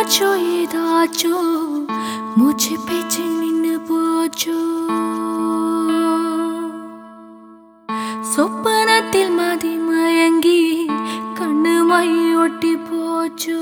என்னாச்சோ ஏதாச்சோ மூச்சு பேச்சு நின்னு போச்சோ சொப்பனத்தில் மதி மயங்கி கண்ணு மை ஒட்டி போச்சோ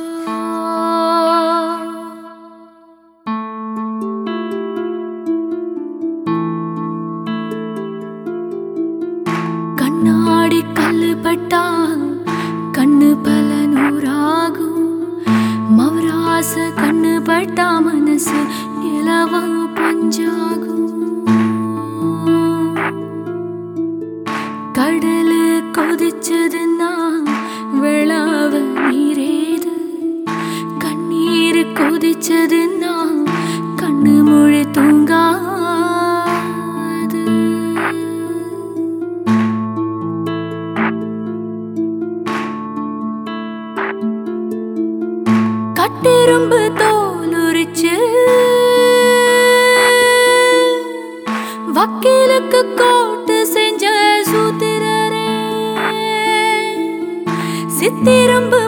கண்ணாடி கல்லு பட்டா கண்ணு பல நூறாகும் மவராச கண்ணு பட்டா மனசு இலவா பஞ்சாகும் கடலு கொதிச்சதுன்னா விழாவ நீரேது கண்ணீர் கொதிச்சதுன்னா கண்ணு மொழி தூங்காது கட்டெரும்பு தோலுரிச்சு வக்கீலுக்கு கோட்டு செஞ்ச சூத்திரரே சித்திரம்பு